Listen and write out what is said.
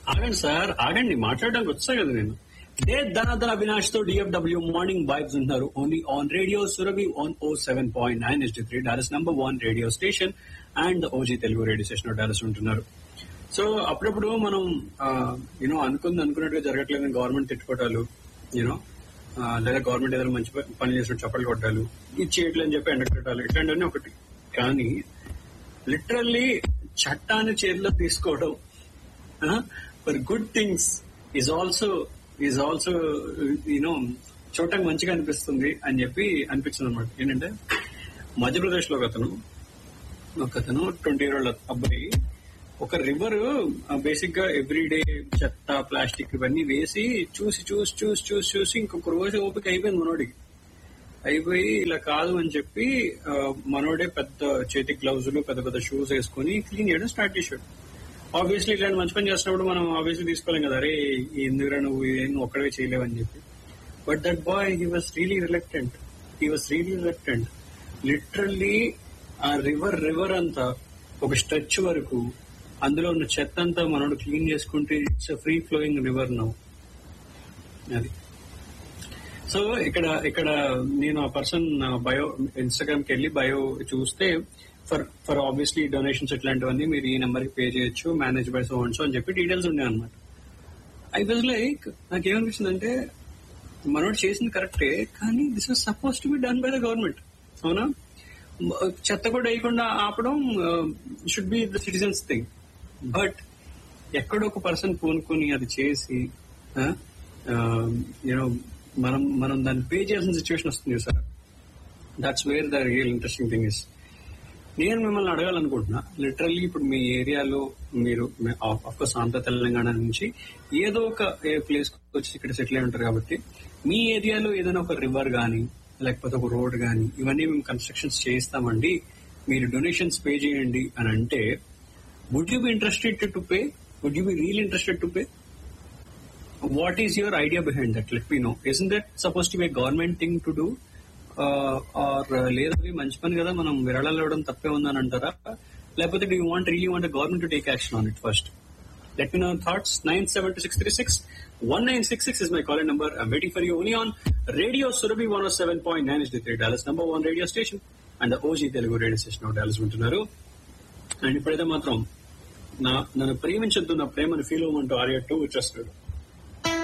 ఆగండి సార్ ఆగండి మాట్లాడడానికి వచ్చా కదా నేను డే ధనాధన అవినాష్ తో డిఎఫ్డబ్ల్యూ మార్నింగ్ వైబ్స్ ఉంటున్నారు only on radio Surabhi on o seven point nine is three Dallas number one radio station and OG Telugu radio station Dallas ఉంటున్నారు సో అప్పుడప్పుడు మనం యూనో అనుకుంది అనుకున్నట్టుగా జరగట్లేదని గవర్నమెంట్ తిట్టుకోవటాలు యూనో లేదా గవర్నమెంట్ ఏదైనా మంచి ప- పని చేసినట్టు చప్పలు కొట్టాలు ఇది చేయట్లేదు అని చెప్పి ఎండకట్టాలి ఇట్లాంటివన్నీ ఒకటి కానీ లిటరల్లీ చట్టాన్ని చేతిలో తీసుకోవడం for good things is also is also you know చూడటానికి మంచిగా అనిపిస్తుంది అని చెప్పి అనిపించింది అనమాట ఏంటంటే మధ్యప్రదేశ్ లో ఒక అతను ఒక అతను ట్వంటీ ఇయర్ ఓల్డ్ అబ్బాయి ఒక రివర్ బేసిక్ గా ఎవ్రీడే చెత్త ప్లాస్టిక్ ఇవన్నీ వేసి చూసి చూసి చూసి చూసి చూసి ఇంకొక రోజు ఓపిక అయిపోయింది మనోడికి అయిపోయి ఇలా కాదు అని చెప్పి ఆ, మనోడే పెద్ద చేతి గ్లౌజులు పెద్ద పెద్ద షూస్ వేసుకుని క్లీన్ చేయడం స్టార్ట్ చేశాడు ఆబ్వియస్లీ ఇట్లాంటి మంచి పని చేస్తున్నప్పుడు మనం ఆబ్వియస్లీ తీసుకోలేం కదా అరే ఎందుకురా నువ్వు ఏం ఒక్కడే చేయలేవని చెప్పి but that boy he was really reluctant he was really reluctant literally ఆ రివర్ రివర్ అంతా ఒక స్ట్రెచ్ వరకు అందులో ఉన్న చెత్త అంతా మనోడు క్లీన్ చేసుకుంటే it's free flowing river now అది సో ఇక్కడ ఇక్కడ నేను ఆ పర్సన్ బయో ఇన్స్టాగ్రామ్ కి వెళ్ళి బయో చూస్తే ఫర్ ఫర్ ఆబ్వియస్లీ డొనేషన్స్ ఇట్లాంటివన్నీ మీరు ఈ నెంబర్ కి పే చేయొచ్చు మేనేజ్ బై సో సో అని చెప్పి డీటెయిల్స్ ఉన్నాయి అనమాట ఐ వాజ్ లైక్ నాకేమనిపించింది అంటే మనోడు చేసింది కరెక్టే కానీ this is suppose to be done by the government అవునా మ- చెత్త కూడా వేయకుండా ఆపడం should be the citizens thing but ఎక్కడో ఒక పర్సన్ పూనుకొని అది చేసి యూనో మనం మనం దాన్ని పే చేయాల్సిన సిచ్యువేషన్ వస్తుంది sir that's where the real interesting thing is నేను మిమ్మల్ని అడగాలనుకుంటున్నా లిటరల్లీ ఇప్పుడు మీ ఏరియాలో మీరు అఫ్కోర్స్ ఆంధ్ర తెలంగాణ నుంచి ఏదో ఒక ప్లేస్ వచ్చి ఇక్కడ సెటిల్ అయి ఉంటారు కాబట్టి మీ ఏరియాలో ఏదైనా ఒక రివర్ గానీ లేకపోతే ఒక రోడ్ గానీ ఇవన్నీ మేము కన్స్ట్రక్షన్స్ చేయిస్తామండి మీరు డొనేషన్స్ పే చేయండి అని అంటే would you be interested to pay would you be real interested to pay what is your idea behind that? Let me know. Isn't that supposed to be a government thing to do? Or లేదు అది మంచి పని కదా మనం విరాళాలు ఇవ్వడం తప్పే ఉందని అంటారా లేకపోతే do want really want government to take action on it first let me know thoughts nine seven two six three six one nine six six is my call number I'm waiting for you only on radio Surabhi one seven point nine is the three Dallas number one radio station and OG Telugu radio station Dallas ఉంటున్నారు and ఇప్పుడైతే మాత్రం నా నన్ను ప్రేమించొద్దు నా ప్రేమను feel అవ్వమంటూ Arya two వచ్చేస్తాడు